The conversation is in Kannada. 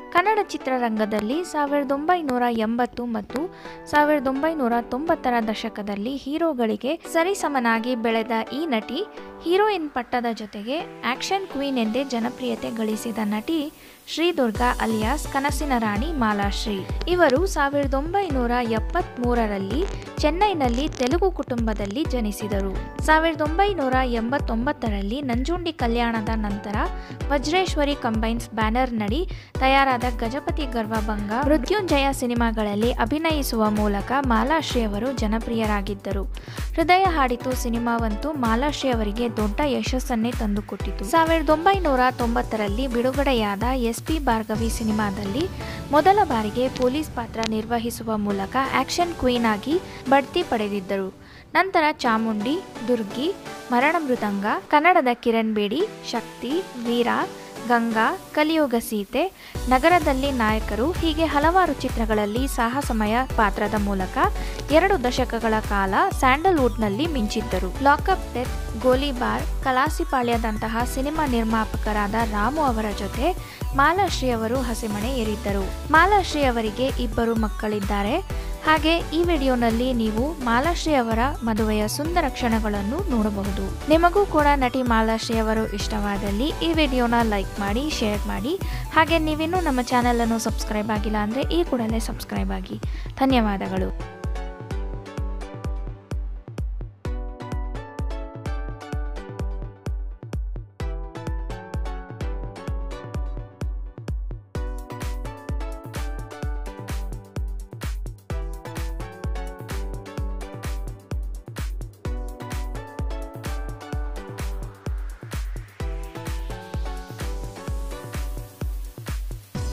ಕನ್ನಡ ಚಿತ್ರರಂಗದಲ್ಲಿ ಸಾವಿರದ ಒಂಬೈನೂರ ಎಂಬತ್ತು ಮತ್ತು ಸಾವಿರದ ಒಂಬೈನೂರ ತೊಂಬತ್ತರ ದಶಕದಲ್ಲಿ ಹೀರೋಗಳಿಗೆ ಸರಿಸಮನಾಗಿ ಬೆಳೆದ ಈ ನಟಿ ಹೀರೋಯಿನ್ ಪಟ್ಟದ ಜೊತೆಗೆ ಆಕ್ಷನ್ ಕ್ವೀನ್ ಎಂದೇ ಜನಪ್ರಿಯತೆ ಗಳಿಸಿದ ನಟಿ ಶ್ರೀದುರ್ಗಾ ಅಲಿಯಾಸ್ ಕನಸಿನ ರಾಣಿ ಮಾಲಾಶ್ರೀ ಇವರು ಸಾವಿರದ ಒಂಬೈನೂರ ಎಪ್ಪತ್ತ್ಮೂರರಲ್ಲಿ ಚೆನ್ನೈನಲ್ಲಿ ತೆಲುಗು ಕುಟುಂಬದಲ್ಲಿ ಜನಿಸಿದರು ಸಾವಿರದ ಒಂಬೈನೂರ ಎಂಬತ್ತೊಂಬತ್ತರಲ್ಲಿ ನಂಜುಂಡಿ ಕಲ್ಯಾಣದ ನಂತರ ವಜ್ರೇಶ್ವರಿ ಕಂಬೈನ್ಸ್ ಬ್ಯಾನರ್ ನಡಿ ತಯಾರಾದ ಗಜಪತಿ ಗರ್ವಭಂಗ ಮೃತ್ಯುಂಜಯ ಸಿನಿಮಾಗಳಲ್ಲಿ ಅಭಿನಯಿಸುವ ಮೂಲಕ ಮಾಲಾಶ್ರೀ ಅವರು ಜನಪ್ರಿಯರಾಗಿದ್ದರು ಹೃದಯ ಹಾಡಿತು ಸಿನಿಮಾವಂತೂ ಮಾಲಾಶ್ರೀ ಅವರಿಗೆ ದೊಡ್ಡ ಯಶಸ್ಸನ್ನೇ ತಂದುಕೊಟ್ಟಿತು ಸಾವಿರದ ಒಂಬೈನೂರ ತೊಂಬತ್ತರಲ್ಲಿ ಬಿಡುಗಡೆಯಾದ ಎಸ್ ಪಿ ಭಾರ್ಗವಿ ಸಿನಿಮಾದಲ್ಲಿ ಮೊದಲ ಬಾರಿಗೆ ಪೊಲೀಸ್ ಪಾತ್ರ ನಿರ್ವಹಿಸುವ ಮೂಲಕ ಆಕ್ಷನ್ ಕ್ವೀನ್ ಆಗಿ ಬಡ್ತಿ ಪಡೆದಿದ್ದರು ನಂತರ ಚಾಮುಂಡಿ ದುರ್ಗಿ ಮರಣ ಮೃದಂಗ ಕನ್ನಡದ ಕಿರಣ್ ಬೇಡಿ ಶಕ್ತಿ ವೀರ ಗಂಗಾ ಕಲಿಯುಗ ಸೀತೆ ನಗರದಲ್ಲಿ ನಾಯಕರು ಹೀಗೆ ಹಲವಾರು ಚಿತ್ರಗಳಲ್ಲಿ ಸಾಹಸಮಯ ಪಾತ್ರದ ಮೂಲಕ ಎರಡು ದಶಕಗಳ ಕಾಲ ಸ್ಯಾಂಡಲ್ವುಡ್ನಲ್ಲಿ ಮಿಂಚಿದ್ದರು ಲಾಕಪ್ ಡೆತ್ ಗೋಲಿಬಾರ್ ಕಲಾಸಿಪಾಳ್ಯದಂತಹ ಸಿನಿಮಾ ನಿರ್ಮಾಪಕರಾದ ರಾಮು ಅವರ ಜೊತೆ ಮಾಲಾಶ್ರೀ ಅವರು ಹಸಿಮಣೆ ಏರಿದ್ದರು ಮಾಲಾಶ್ರೀ ಅವರಿಗೆ ಇಬ್ಬರು ಮಕ್ಕಳಿದ್ದಾರೆ ಹಾಗೆ ಈ ವಿಡಿಯೋನಲ್ಲಿ ನೀವು ಮಾಲಾಶ್ರೀ ಅವರ ಮದುವೆಯ ಸುಂದರ ಕ್ಷಣಗಳನ್ನು ನೋಡಬಹುದು ನಿಮಗೂ ಕೂಡ ನಟಿ ಮಾಲಾಶ್ರೀ ಅವರು ಇಷ್ಟವಾದಲ್ಲಿ ಈ ವಿಡಿಯೋನ ಲೈಕ್ ಮಾಡಿ ಶೇರ್ ಮಾಡಿ ಹಾಗೆ ನೀವಿನ್ನೂ ನಮ್ಮ ಚಾನಲನ್ನು ಸಬ್ಸ್ಕ್ರೈಬ್ ಆಗಿಲ್ಲ ಅಂದರೆ ಈ ಕೂಡಲೇ ಸಬ್ಸ್ಕ್ರೈಬ್ ಆಗಿ ಧನ್ಯವಾದಗಳು